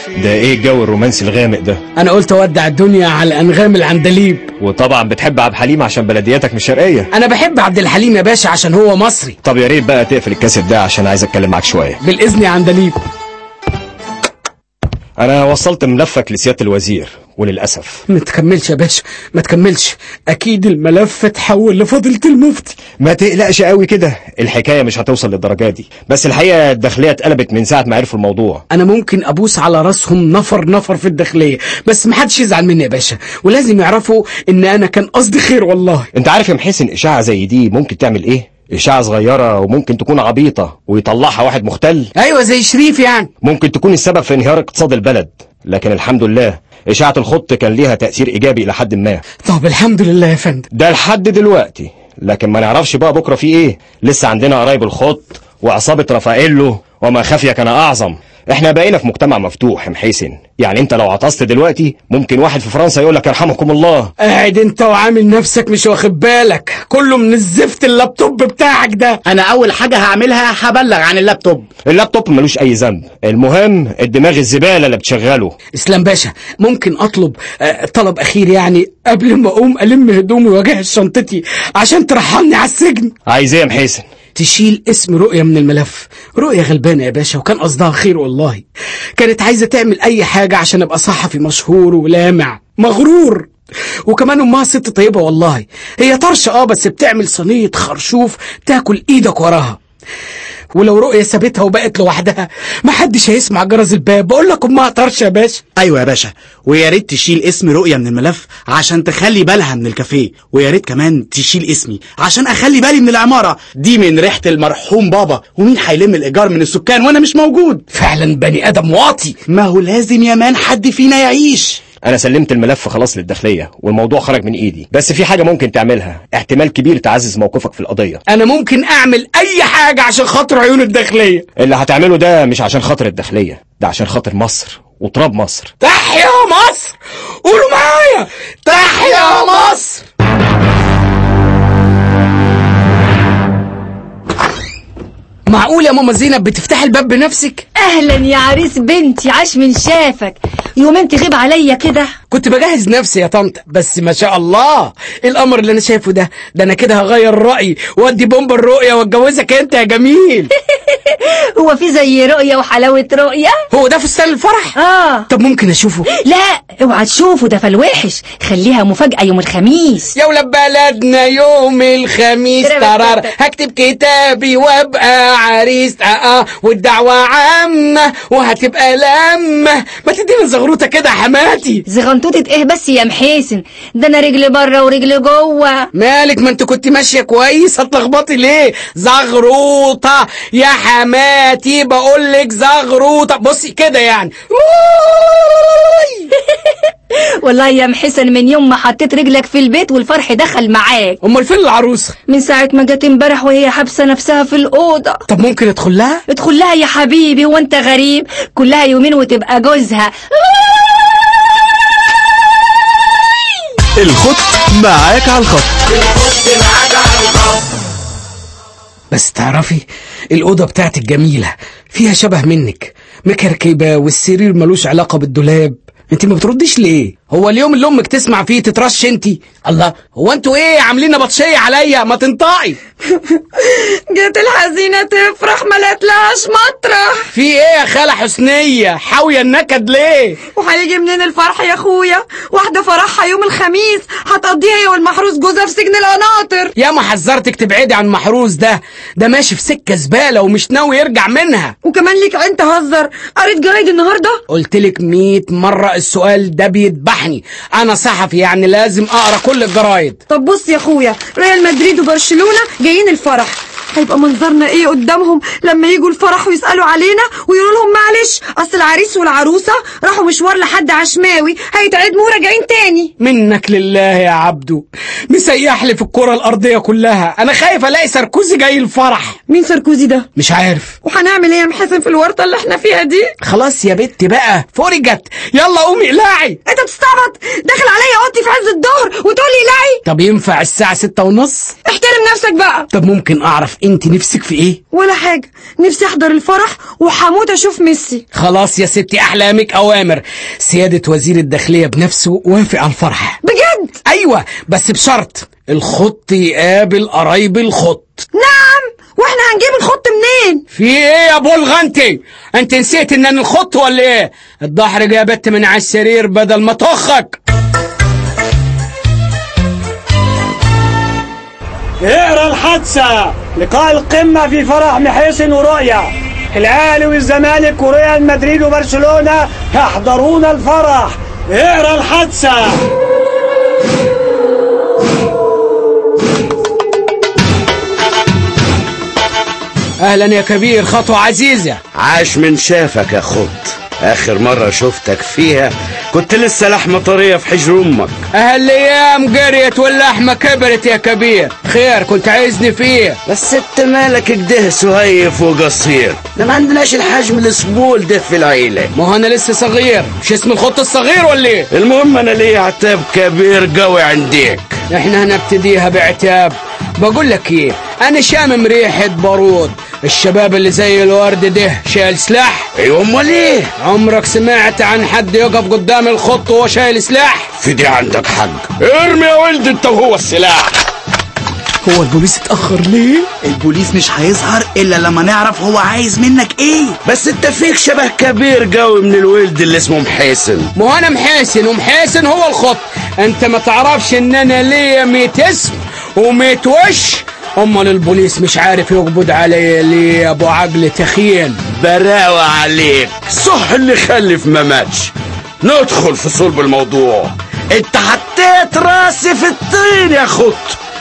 ده ايه الجو الرومانسي الغامق ده انا قلت اودع الدنيا على انغام العندليب وطبعا بتحب عبد الحليم عشان بلدياتك مش شرقيه انا بحب عبد الحليم يا باشا عشان هو مصري طب يا ريت بقى تقفل الكاسيت ده عشان عايز اتكلم معاك شويه بالاذن يا عندليب انا وصلت ملفك لسياده الوزير وللاسف ما تكملش يا باشا ما تكملش اكيد الملف اتحول لفضيله المفتي ما تقلقش قوي كده الحكايه مش هتوصل للدرجه دي بس الحقيقه الداخليه اتقلبت من ساعه ما عرفوا الموضوع انا ممكن ابوس على راسهم نفر نفر في الداخليه بس ما حدش يزعل مني يا باشا ولازم يعرفوا ان انا كان قصدي خير والله انت عارف يا محسن اشاعه زي دي ممكن تعمل ايه اشاعه صغيره وممكن تكون عبيطه ويطلعها واحد مختل ايوه زي شريف يعني ممكن تكون السبب في انهيار اقتصاد البلد لكن الحمد لله اشاعه الخط كان ليها تاثير ايجابي الى حد ما طب الحمد لله يا فندم ده لحد دلوقتي لكن ما نعرفش بقى بكره في ايه لسه عندنا قرايب الخط وعصابه رافائيلو وما خفي كان اعظم احنا بقينا في مجتمع مفتوح يا محسن يعني انت لو عطست دلوقتي ممكن واحد في فرنسا يقول لك يرحمكم الله قاعد انت وعامل نفسك مش واخد بالك كله من الزفت اللابتوب بتاعك ده انا اول حاجه هعملها هبلغ عن اللابتوب اللابتوب ملوش اي ذنب المهم الدماغ الزباله اللي بتشغله اسلام باشا ممكن اطلب آه، طلب اخير يعني قبل ما اقوم الم هدومي واجهز شنطتي عشان ترحلني على السجن عايز ايه يا محسن تشيل اسم رؤية من الملف رؤية غلبانة يا باشا وكان قصدها خير والله كانت عايزة تعمل أي حاجة عشان أبقى صحفي مشهور ولامع مغرور وكمان أمها ست طيبة والله هي طرشة اه بس بتعمل صينية خرشوف تاكل إيدك وراها ولو رؤية سابتها وبقت لوحدها محدش هيسمع جرس الباب بقول لك أمها طرشة يا باشا ايوه يا باشا ويا ريت تشيل اسم رؤية من الملف عشان تخلي بالها من الكافيه ويا ريت كمان تشيل اسمي عشان اخلي بالي من العمارة دي من ريحة المرحوم بابا ومين هيلم الايجار من السكان وانا مش موجود فعلا بني آدم واطي ما هو لازم يا مان حد فينا يعيش انا سلمت الملف خلاص للداخليه والموضوع خرج من ايدي بس في حاجه ممكن تعملها احتمال كبير تعزز موقفك في القضيه أنا ممكن أعمل أي حاجة عشان خاطر عيون الداخلية اللي هتعمله ده مش عشان خاطر الداخليه ده عشان خاطر مصر وتراب مصر تحيا مصر قولوا معايا تحيا مصر معقول يا ماما زينب بتفتحي الباب بنفسك اهلا يا عريس بنتي عاش من شافك يومين تغيب عليا كده كنت بجهز نفسي يا طنط بس ما شاء الله إيه الامر اللي انا شايفه ده ده انا كده هغير رايي وادي بومب الرؤيه واتجوزك انت يا جميل هو في زي رؤية وحلاوة رؤية هو ده فستان الفرح اه طب ممكن اشوفه لا اوعى تشوفه ده فالوحش خليها مفاجأة يوم الخميس يا ولاد بلدنا يوم الخميس ترار هكتب كتابي وابقى عريس اه اه والدعوة عامة وهتبقى لمة ما تدينا زغروطة كده يا حماتي زغنطوطة ايه بس يا محيسن ده انا رجل بره ورجل جوه مالك ما انت كنت ماشية كويس هتلخبطي ليه زغروطة يا حماتي بقولك زغروطة بصي كده يعني والله يا محسن من يوم ما حطيت رجلك في البيت والفرح دخل معاك امال فين العروسة من ساعة ما جت امبارح وهي حابسة نفسها في الأوضة طب ممكن ادخل لها ادخل لها يا حبيبي وانت غريب كلها يومين وتبقى جوزها الخط معاك على الخط بس تعرفي الأوضة بتاعتك جميلة فيها شبه منك مكركبة والسرير ملوش علاقة بالدولاب انت ما بترديش ليه هو اليوم اللي امك تسمع فيه تترش انت الله هو انتوا ايه عاملين بطشيه عليا ما تنطقي جت الحزينة تفرح ما لقتلهاش مطرح في ايه يا خالة حسنية حاوية النكد ليه وهيجي منين الفرح يا اخويا واحدة فرحها يوم الخميس هتقضيها هي والمحروس جوزها في سجن القناطر يا ما حذرتك تبعدي عن محروس ده ده ماشي في سكة زبالة ومش ناوي يرجع منها وكمان ليك عين تهزر قريت جرايد النهارده قلتلك مية مرة السؤال ده بيذبحني انا صحفي يعني لازم اقرا كل الجرايد طب بص يا اخويا ريال مدريد وبرشلونة جايين الفرح هيبقى منظرنا ايه قدامهم لما يجوا الفرح ويسألوا علينا ويقولوا لهم معلش اصل العريس والعروسة راحوا مشوار لحد عشماوي هيتعدموا وراجعين تاني منك لله يا عبدو مسيح لي في الكرة الأرضية كلها أنا خايف ألاقي ساركوزي جاي الفرح مين ساركوزي ده مش عارف وهنعمل ايه يا محسن في الورطة اللي احنا فيها دي خلاص يا بت بقى فرجت يلا قومي اقلعي انت بتستعبط داخل عليا اوضتي في عز الظهر وتقول لي لاعي طب ينفع الساعة ستة ونص احترم نفسك بقى طب ممكن أعرف انت نفسك في ايه ولا حاجة نفسي احضر الفرح وحموت اشوف ميسي خلاص يا ستي احلامك اوامر سيادة وزير الداخلية بنفسه وافق على الفرح بجد ايوه بس بشرط الخط يقابل قرايب الخط نعم واحنا هنجيب الخط منين في ايه يا ابو الغنتي انت نسيت ان انا الخط ولا ايه الظهر جابت من على السرير بدل ما طخك اقرا الحادثة لقاء القمة في فرح محيسن ورؤيا الأهلي والزمالك وريال مدريد وبرشلونة يحضرون الفرح اقرا الحادثة اهلا يا كبير خطوة عزيزة عاش من شافك يا خط اخر مرة شفتك فيها كنت لسه لحمة طرية في حجر امك اهالايام جريت واللحمة كبرت يا كبير خير كنت عايزني فيه بس انت مالك كده سهيف وقصير ده ما عندناش الحجم السمول ده في العيلة ما هو انا لسه صغير مش اسم الخط الصغير ولا ايه المهم انا ليا عتاب كبير قوي عنديك احنا هنبتديها بعتاب بقول لك ايه انا شامم ريحة بارود الشباب اللي زي الورد ده شايل سلاح ايوه امال ايه عمرك سمعت عن حد يقف قدام الخط وهو شايل سلاح في دي عندك حق ارمي يا ولد انت وهو السلاح هو البوليس اتأخر ليه البوليس مش هيظهر الا لما نعرف هو عايز منك ايه بس انت فيك شبه كبير قوي من الولد اللي اسمه محيسن ما هو انا محاسن ومحاسن هو الخط انت ما تعرفش ان انا ليا ميت اسم وميت وش امال البوليس مش عارف يقبض عليا ليه يا ابو عقل تخين براوة عليك صح اللي خلف ما ماتش ندخل في صلب الموضوع انت حطيت راسي في الطين يا خط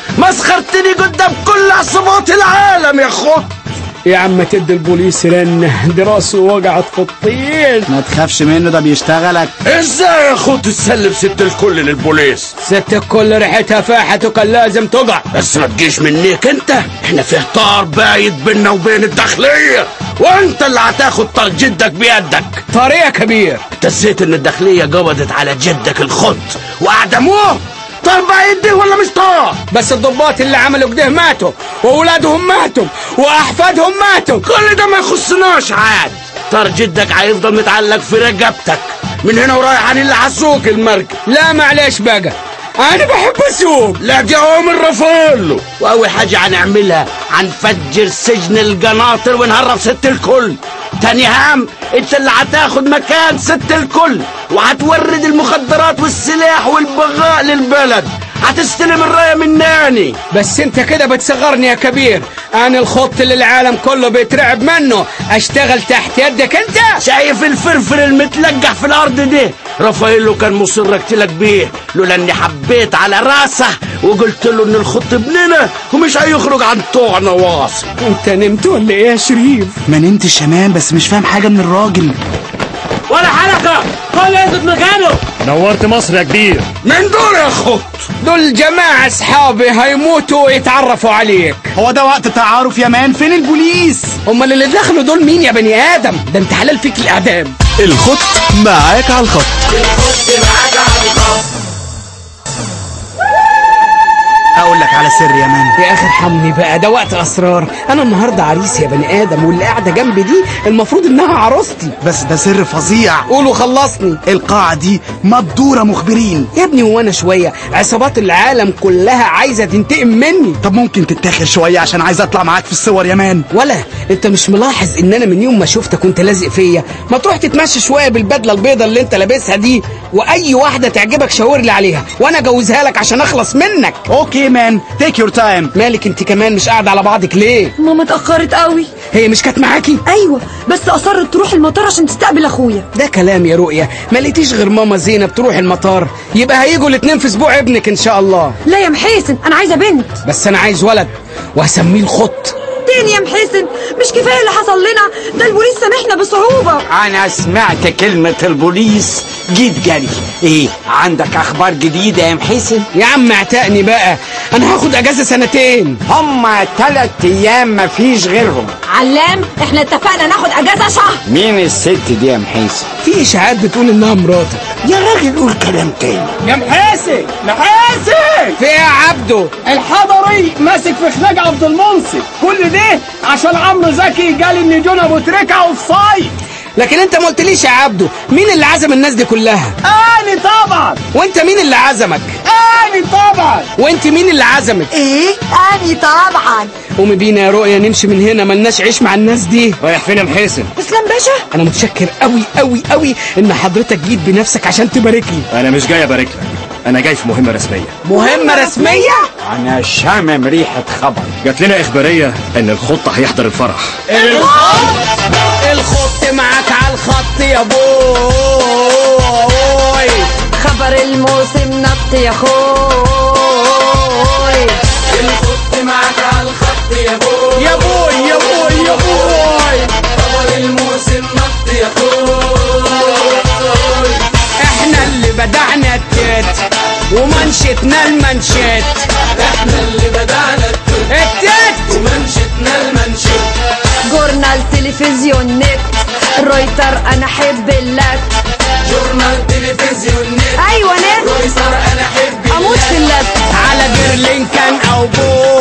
مسخرتني قدام كل عصابات العالم يا خط يا عم تدي البوليس رنه دراسه وقعت في الطين ما تخافش منه ده بيشتغلك ازاي يا خط تسلم ست الكل للبوليس ست الكل ريحتها فاحت وكان لازم تقع بس ما تجيش منيك انت احنا في طار بايت بينا وبين الداخلية وانت اللي هتاخد طار جدك بيدك طريقة كبير انت نسيت ان الداخلية قبضت على جدك الخط واعدموه طار بايت دي ولا مش طار بس الضباط اللي عملوا كده ماتوا واولادهم ماتوا واحفادهم ماتوا كل ده ما يخصناش عاد طار جدك هيفضل متعلق في رقبتك من هنا ورايح عن اللي هسوق المركب لا معلش بقى انا بحب اسوق لا دي عمر رافائيلو واول حاجه هنعملها هنفجر سجن القناطر ونهرب ست الكل تاني هام انت اللي هتاخد مكان ست الكل وهتورد المخدرات والسلاح والبغاء للبلد هتستلم الرايه من ناني بس انت كده بتصغرني يا كبير انا الخط اللي العالم كله بيترعب منه اشتغل تحت يدك انت شايف الفرفر المتلقح في الارض ده رافائيلو كان مصر اقتلك بيه لولا اني حبيت على راسه وقلت له ان الخط ابننا ومش هيخرج عن طوعنا واصل انت نمت ولا ايه يا شريف ما نمتش يا مان بس مش فاهم حاجه من الراجل ولا حركة كل يثبت مكانه نورت مصر يا كبير من دول يا خط دول جماعة اصحابي هيموتوا ويتعرفوا عليك هو ده وقت تعارف يا مان فين البوليس امال اللي دخلوا دول مين يا بني ادم ده انت حلال فيك الاعدام الخط معاك على الخط اقول لك على سر يا مان يا اخي ارحمني بقى ده وقت اسرار انا النهارده عريس يا بني ادم واللي قاعده جنبي دي المفروض انها عروستي بس ده سر فظيع قول وخلصني القاعة دي مبدورة مخبرين يا ابني وانا شويه عصابات العالم كلها عايزه تنتقم مني طب ممكن تتاخر شوية عشان عايز اطلع معاك في الصور يا مان ولا انت مش ملاحظ ان انا من يوم ما شفتك وانت لازق فيا ما تروح تتمشى شويه بالبدله البيضه اللي انت لابسها دي واي واحده تعجبك شاور لي عليها وانا اجوزها لك عشان اخلص منك اوكي مان تيك يور تايم مالك انت كمان مش قاعده على بعضك ليه ماما اتأخرت قوي هي مش كانت معاكي ايوه بس اصرت تروح المطار عشان تستقبل اخويا ده كلام يا رؤيا ما لقيتيش غير ماما زينب تروح المطار يبقى هيجوا الاتنين في اسبوع ابنك ان شاء الله لا يا محيسن انا عايزه بنت بس انا عايز ولد وهسميه الخط بعدين يا محسن مش كفايه اللي حصل لنا ده البوليس سامحنا بصعوبه انا سمعت كلمة البوليس جيت جري ايه عندك اخبار جديدة يا محسن يا عم اعتقني بقى انا هاخد اجازه سنتين هما تلات ايام مفيش غيرهم علام احنا اتفقنا ناخد اجازه شهر مين الست دي يا محسن في اشاعات بتقول انها مراتك يا راجل قول كلام تاني يا محاسن محاسن في ايه يا عبده الحضري ماسك في خلاج عبد المنصف كل ده عشان عمرو زكي قال ان جون ابو تريكه اوف سايد لكن انت ما قلتليش يا عبده مين اللي عزم الناس دي كلها اني طبعا وانت مين اللي عزمك اني طبعا وانت مين اللي عزمك ايه اني طبعا قومي بينا يا رؤيا نمشي من هنا ملناش عيش مع الناس دي رايح فين يا محسن اسلام باشا انا متشكر قوي قوي قوي ان حضرتك جيت بنفسك عشان تبارك لي انا مش جاي ابارك لك انا جاي في مهمه رسميه مهمه رسميه انا شامم ريحة خبر جات لنا اخباريه ان الخطه هيحضر الفرح الخط معاك على الخط يا بوي خبر الموسم نط يا خوي الخط معاك على الخط يا بوي يا بوي يا بوي يا بوي خبر الموسم نط يا خوي احنا اللي بدعنا التت ومنشتنا المنشت احنا اللي بدعنا التت التت ومنشتنا المنشت جورنال تلفزيون نت رويتر انا حب اللت جورنال تلفزيون نت ايوه نت رويسر انا حب اموت في اللت على برلين كان او بوي